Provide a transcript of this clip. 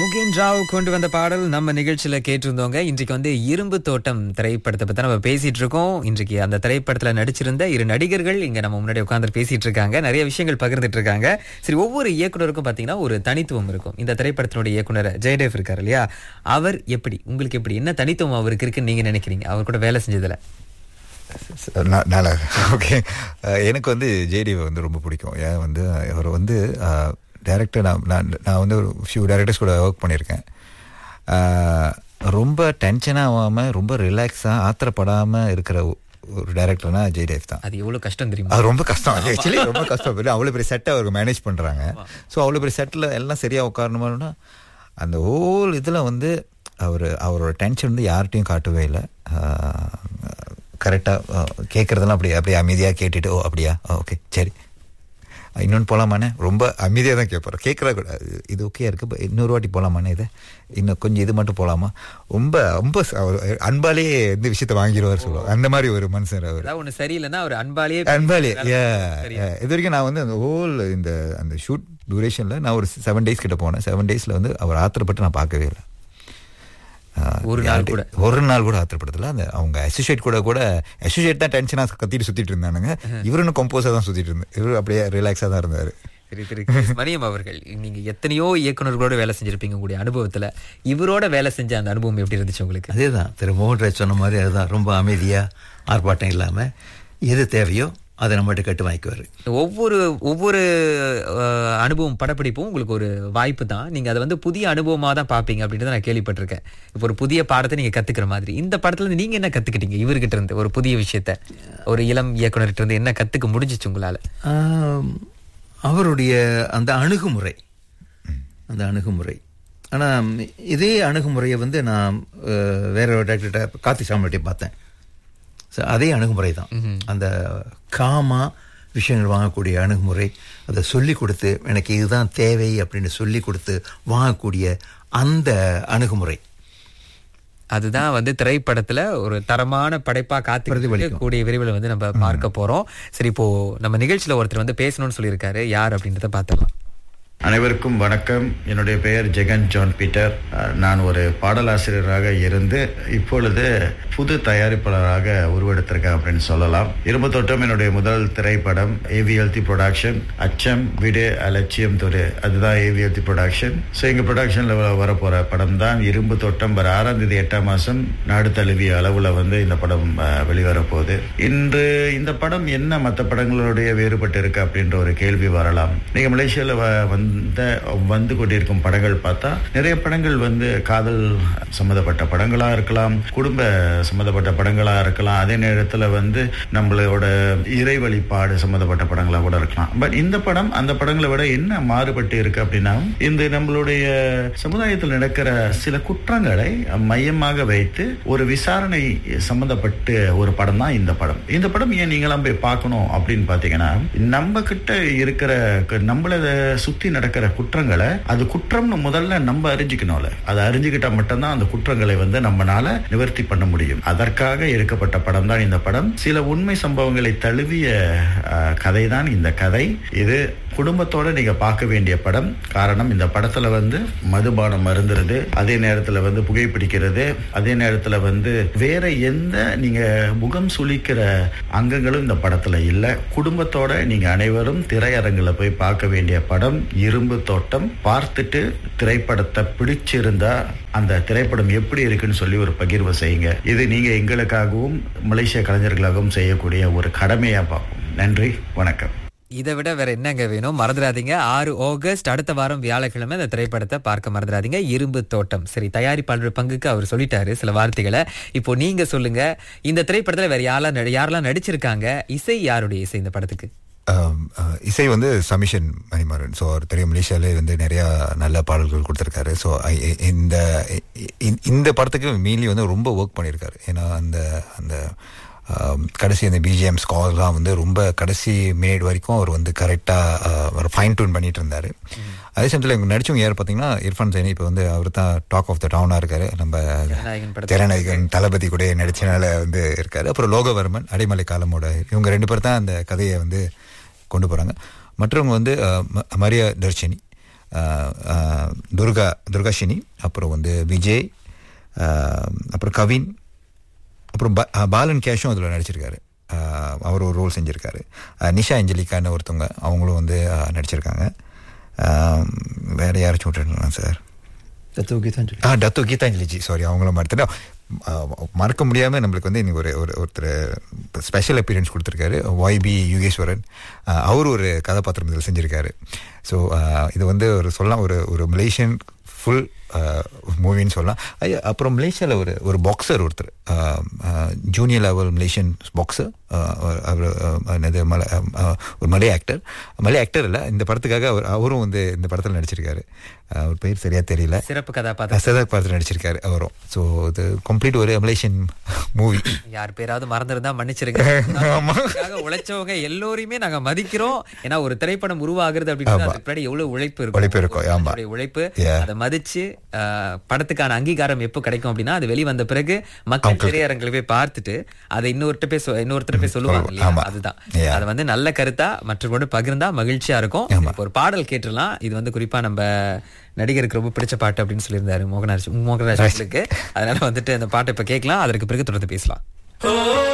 முகேன் ராவ் கொண்டு வந்த பாடல் நம்ம நிகழ்ச்சியில கேட்டிருந்தோங்க இன்றைக்கு வந்து இரும்பு தோட்டம் திரைப்படத்தை பத்தி நம்ம பேசிட்டு இருக்கோம் இன்றைக்கு அந்த திரைப்படத்துல நடிச்சிருந்த இரு நடிகர்கள் இங்க நம்ம முன்னாடி உட்கார்ந்து பேசிட்டு இருக்காங்க நிறைய விஷயங்கள் பகிர்ந்துட்டு இருக்காங்க சரி ஒவ்வொரு இயக்குனருக்கும் பாத்தீங்கன்னா ஒரு தனித்துவம் இருக்கும் இந்த திரைப்படத்தினுடைய இயக்குனர் ஜெயதேவ் இருக்காரு இல்லையா அவர் எப்படி உங்களுக்கு எப்படி என்ன தனித்துவம் அவருக்கு இருக்குன்னு நீங்க நினைக்கிறீங்க அவர் கூட வேலை செஞ்சதுல ந- நல்லா ஓகே எனக்கு வந்து ஜேடிவை வந்து ரொம்ப பிடிக்கும் ஏன் வந்து அவர் வந்து டேரக்டர் நான் நான் நான் வந்து ஒரு ஃபியூ டேரக்டர்ஸ் கூட ஒர்க் பண்ணியிருக்கேன் அஹ், ரொம்ப டென்ஷன் ஆகாமல் ரொம்ப ரிலாக்ஸாக ஆத்திரப்படாமல் இருக்கிற ஒ- ஒரு டேரக்டர்னா ஜெயதேவ் தான் அது எவ்வளவு கஷ்டம் தெரியுமா அது ரொம்ப கஷ்டம் ஆக்சுவலி ரொம்ப கஷ்டம் இல்லை அவ்வளோ பெரிய செட்டை அவருக்கு மேனேஜ் பண்ணுறாங்க ஸோ அவ்வளோ பெரிய செட்டில் எல்லாம் சரியாக உட்காரணுமானா அந்த ஹோல் இதில் வந்து அவர் அவரோட டென்ஷன் வந்து யார்கிட்டையும் காட்டவே இல்லை கரெக்டாக கேட்குறதெல்லாம் அப்படி அப்படியே அமைதியாக கேட்டுட்டு ஓ அப்படியா ஓகே சரி இன்னொன்று போகலாமாண்ணே ரொம்ப அமைதியாக தான் கேட்பாரு கேட்குறா கூட இது ஓகே இருக்கு but இன்னொரு வாட்டி போகலாமாண்ணே இது இன்னும் கொஞ்சம் இது மட்டும் போகலாமா ரொம்ப ரொம்ப ச- அவர் அன்பாலே இந்த விஷயத்தை வாங்கிடுவார் சொல்லுவார் அந்த மாதிரி ஒரு மனுஷன் அவர் ஏதாவது ஒண்ணு சரியில்லைன்னா அவர் அன்பாலேயே அன்பாலி வேலை yeah, சரியா? yeah. இது வரைக்கும் நான் வந்து அந்த ஹோல் இந்த அந்த ஷூட் டூரேஷனில் நான் ஒரு செவன் டேஸ் கிட்ட போனேன் செவன் டேஸில் வந்து அவர் ஆத்திரப்பட்டு நான் பார்க்கவே இல்லை ஆஹ், ஒரு நாள் யார்கிட்ட- கூட? ஒரு நாள் கூட ஆத்திரப்படுத்தல அந்த அவங்க அசோசியேட் கூட கூட அசோசியேட் தான் டென்ஷனாக கத்திட்டு சுத்திட்டு இருந்தானுங்க இவருன்னு கம்போஸாக தான் சுத்திட்டு இருந்தார் இவரு அப்படியே ரிலாக்ஸாக தான் இருந்தார் சரி திரு கிறிஸ் மணியம் அவர்கள் நீங்க எத்தனையோ இயக்குனர்களோட வேலை செஞ்சிருப்பீங்க உங்களுடைய அனுபவத்துல இவரோட வேலை செஞ்ச அந்த அனுபவம் எப்படி இருந்துச்சு உங்களுக்கு அதேதான் திரு மோகன்ராஜ் சொன்ன மாதிரி அதுதான் ரொம்ப அமைதியா ஆர்ப்பாட்டம் இல்லாம எது தேவையோ அதை நம்மகிட்ட கட்டு வாங்கிக்குவாரு ஒவ்வொரு ஒவ்வொரு அஹ், அனுபவம் படப்பிடிப்பும் உங்களுக்கு ஒரு வாய்ப்பு தான் நீங்க அதை வந்து புதிய அனுபவமா தான் பாப்பீங்க அப்படின்றத நான் கேள்விப்பட்டிருக்கேன் இப்போ ஒரு புதிய பாடத்தை நீங்க கத்துக்கிற மாதிரி இந்த படத்துல இருந்து நீங்க என்ன கத்துக்கிட்டீங்க இவர்கிட்ட இருந்து ஒரு புதிய விஷயத்த ஒரு இளம் இயக்குனர்கிட்ட இருந்து என்ன கத்துக்க முடிஞ்சிச்சு உங்களால ஆம், அவருடைய அந்த அணுகுமுறை அந்த அணுகுமுறை ஆனா இதே அணுகுமுறையை வந்து நான் அஹ், வேற ஒரு டாக்டர்கிட்ட கார்த்தி சாமிகிட்ட பார்த்தேன் So, அதே அணுகுமுறை தான் அந்த காமா விஷயங்கள் வாங்கக்கூடிய அணுகுமுறை அதை சொல்லி கொடுத்து எனக்கு இதுதான் தேவை அப்படின்னு சொல்லி கொடுத்து வாங்கக்கூடிய அந்த அணுகுமுறை அதுதான் வந்து திரைப்படத்துல ஒரு தரமான படைப்பா காத்து பிரதிபலிக்கும். கூடிய விரைவில் வந்து நம்ம பார்க்க போறோம் சரி இப்போ நம்ம நிகழ்ச்சியில ஒருத்தர் வந்து பேசணும்னு சொல்லியிருக்காரு யார் அப்படின்றத பார்த்துடலாம் அனைவருக்கும் வணக்கம் என்னுடைய பெயர் ஜெகன் ஜான் பீட்டர் அஹ், நான் ஒரு பாடலாசிரியராக இருந்து இப்பொழுது புது தயாரிப்பாளராக உருவெடுத்திருக்கேன் அப்படின்னு சொல்லலாம் இரும்பு தோட்டம் என்னுடைய முதல் திரைப்படம் ஏவிஎல்டி ப்ரொடக்ஷன் அச்சம் விடு அலட்சியம் துரு அதுதான் ஏவிஎல்டி ப்ரொடக்ஷன் ஸோ எங்கள் ப்ரொடக்ஷனில் வரப்போகிற படம் தான் இரும்பு தோட்டம் வர ஆறாம் தேதி எட்டாம் மாதம் நாடு தழுவிய அளவில் வந்து இந்த படம் அஹ், வெளிவரப்போகுது இன்று இந்த படம் என்ன மற்ற படங்களுடைய வேறுபட்டு இருக்கு அப்படின்ற ஒரு கேள்வி வரலாம் நீங்க மலேசியால வ- வந்த வந்து கொண்டிருக்கும் படங்கள் பார்த்தா நிறைய படங்கள் வந்து காதல் சம்மந்தப்பட்ட படங்களா இருக்கலாம் குடும்ப சம்மந்தப்பட்ட படங்களா இருக்கலாம் அதே நேரத்துல வந்து நம்மளோட இறை வழிபாடு சம்மந்தப்பட்ட படங்களா கூட இருக்கலாம் பட் இந்த படம் அந்த படங்களை விட என்ன மாறுபட்டு இருக்கு அப்படின்னா இந்த நம்மளுடைய சமுதாயத்தில் நடக்கிற சில குற்றங்களை மையமாக வைத்து ஒரு விசாரணை சம்பந்தப்பட்டு ஒரு படம் தான் இந்த படம் இந்த படம் ஏன் நீங்களாம் போய் பார்க்கணும் அப்படின்னு பாத்தீங்கன்னா நம்ம கிட்ட இருக்கிற க- நம்மள சுத்தி நடக்கிற குற்றங்களை அது குற்றம்னு முதல்ல நம்ம அறிஞ்சுக்கணும்ல அதை அறிஞ்சுக்கிட்டா மட்டும்தான் அந்த குற்றங்களை வந்து நம்மனால நிவர்த்தி பண்ண முடியும் அதற்காக எடுக்கப்பட்ட படம் தான் இந்த படம் சில உண்மை சம்பவங்களை தழுவிய கதை தான் இந்த கதை இது குடும்பத்தோட நீங்க பார்க்க வேண்டிய படம் காரணம் இந்த படத்துல வந்து மதுபானம் மருந்துறது அதே நேரத்துல வந்து புகைப்பிடிக்கிறது அதே நேரத்துல வந்து வேற எந்த நீங்க முகம் சுளிக்கிற அங்கங்களும் இந்த படத்துல இல்ல குடும்பத்தோட நீங்க அனைவரும் திரையரங்குல போய் பார்க்க வேண்டிய படம் இரும்பு தோட்டம் பார்த்துட்டு திரைப்படத்தை பிடிச்சிருந்தா அந்த திரைப்படம் எப்படி இருக்குன்னு சொல்லி ஒரு பகிர்வு செய்யுங்க இது நீங்க எங்களுக்காகவும் மலேசிய கலைஞர்களாகவும் செய்யக்கூடிய ஒரு கடமையா பார்ப்போம் நன்றி வணக்கம் இதை விட வேற என்னங்க வேணும் மறந்துடாதீங்க ஆறு ஆகஸ்ட் அடுத்த வாரம் வியாழக்கிழமை இந்த திரைப்படத்தை பார்க்க மறந்துடாதீங்க இரும்பு தோட்டம் சரி தயாரிப்பாளர் பங்குக்கு அவர் சொல்லிட்டாரு சில வார்த்தைகளை இப்போ நீங்க சொல்லுங்க இந்த திரைப்படத்துல வேற யாரெல்லாம் நடி- யாரெல்லாம் நடிச்சிருக்காங்க இசை யாருடைய இசை இந்த படத்துக்கு ஆம், அஹ், இசை வந்து சமிஷன் மணிமாறன் ஸோ அவர் தெரியும் மலேசியாலே வந்து நிறைய நல்ல பாடல்கள் கொடுத்துருக்காரு ஸோ இந்த இ- இந்த படத்துக்கு மீன்லி வந்து ரொம்ப ஒர்க் பண்ணியிருக்காரு ஏன்னா அந்த அந்த ஆம், கடைசி அந்த பிஜிஎம் ஸ்கார்லாம் வந்து ரொம்ப கடைசி மினிட் வரைக்கும் அவர் வந்து கரெக்டாக ஃபைன் டியூன் பண்ணிட்டு இருந்தார் அதே சமயத்தில் இவங்க நடிச்சவங்க யார் பார்த்தீங்கன்னா இர்ஃபான் சைனி இப்போ வந்து அவர் தான் டாக் ஆஃப் த டவுனாக இருக்காரு நம்ம ஜனநாயகன் படத்துல. ஜனநாயகன் தளபதி கூட நடிச்சனால வந்து இருக்காரு அப்புறம் லோகவர்மன் அடைமலை காலமோட இவங்க ரெண்டு பேர் தான் அந்த கதையை வந்து கொண்டு போறாங்க மற்றவங்க வந்து அஹ், ம- மரியா தர்ஷினி ஆஹ், ஆஹ், துர்கா துர்காஷினி அப்புறம் வந்து விஜய் ஆஹ், அப்புறம் கவின் அப்புறம் பா- ஆஹ், பாலன் கேஷும் அதில் நடிச்சிருக்காரு ஆஹ், அவர் ஒரு ரோல் செஞ்சுருக்காரு ஆஹ், நிஷா அஞ்சலிக்கான்னு ஒருத்தவங்க அவங்களும் வந்து ஆஹ், நடிச்சிருக்காங்க ஆஹ், வேற யாராச்சும் விட்டுருக்கலாம் சார் தத்துவ கீதாஞ்சலி ஆ டத்து கீதாஞ்சலிஜி சாரி அவங்களும் மறந்துட்டேன் ஆ, மறக்க முடியாமல் நம்மளுக்கு வந்து இன்னைக்கு ஒரு ஒரு ஒருத்தர் ஸ்பெஷல் அப்பீரியன்ஸ் கொடுத்துருக்காரு ஒய்பி யுகேஸ்வரன் ஆ, அவர் ஒரு கதாபாத்திரம் இதில் செஞ்சுருக்காரு ஸோ இது வந்து ஒரு சொல்லலாம் ஒரு ஒரு மலேசியன் ஃபுல் மூவின்னு சொல்லலாம் ஐயா, அப்புறம் மலேசியாவில் ஒரு ஒரு பாக்ஸர் ஒருத்தர் ஜூனியர் லெவல் மலேசியன் பாக்ஸர் அவர் என்னது மலை ஆ, ஒரு மலை ஆக்டர் மலை ஆக்டர் இல்லை இந்த படத்துக்காக அவர் அவரும் வந்து இந்த படத்தில் நடிச்சிருக்காரு ஆ, அவர் பேர் சரியா தெரியல சிறப்பு கதாபாத்திரம் சதாக் படத்தில் நடிச்சிருக்காரு அவரும் ஸோ இது கம்ப்ளீட் ஒரு மலேசியன் மூவி யார் பேராவது மறந்திருந்தா மன்னிச்சிருங்க அதுக்காக உழைச்சவங்க எல்லோரையுமே நாங்க மதிக்கிறோம் ஏன்னா ஒரு திரைப்படம் உருவாகுறது அப்படின்றது அதுக்கு பின்னாடி எவ்வளவு உழைப்பு இருக்கும் உழைப்பு இருக்கும், ஆமா. அவருடைய உழைப்பு Yeah. அதை மதிச்சு ஆஹ், படத்துக்கான அங்கீகாரம் எப்போ கிடைக்கும் அப்படின்னா அது வெளிவந்த பிறகு மக்கள் திரையரங்களை போய் பார்த்துட்டு அதை இன்னொருத்த போய் சொ- இன்னொருத்தர் போய் சொல்லுவாங்க இல்லையா ஆமா. அதுதான் Yeah. அது வந்து நல்ல கருத்தா மற்றவங்களோட பகிர்ந்தா மகிழ்ச்சியா இருக்கும் இப்போ ஒரு பாடல் கேட்டுடலாம் இது வந்து குறிப்பா நம்ம நடிகருக்கு ரொம்ப பிடிச்ச பாட்டு அப்படின்னு சொல்லியிருந்தாரு மோகன்ராஜ் மோகன்ராஜ் அவர்களுக்கு அதனால வந்துட்டு அந்த பாட்டை இப்ப கேட்கலாம் அதற்கு பிறகு தொடர்ந்து பேசலாம்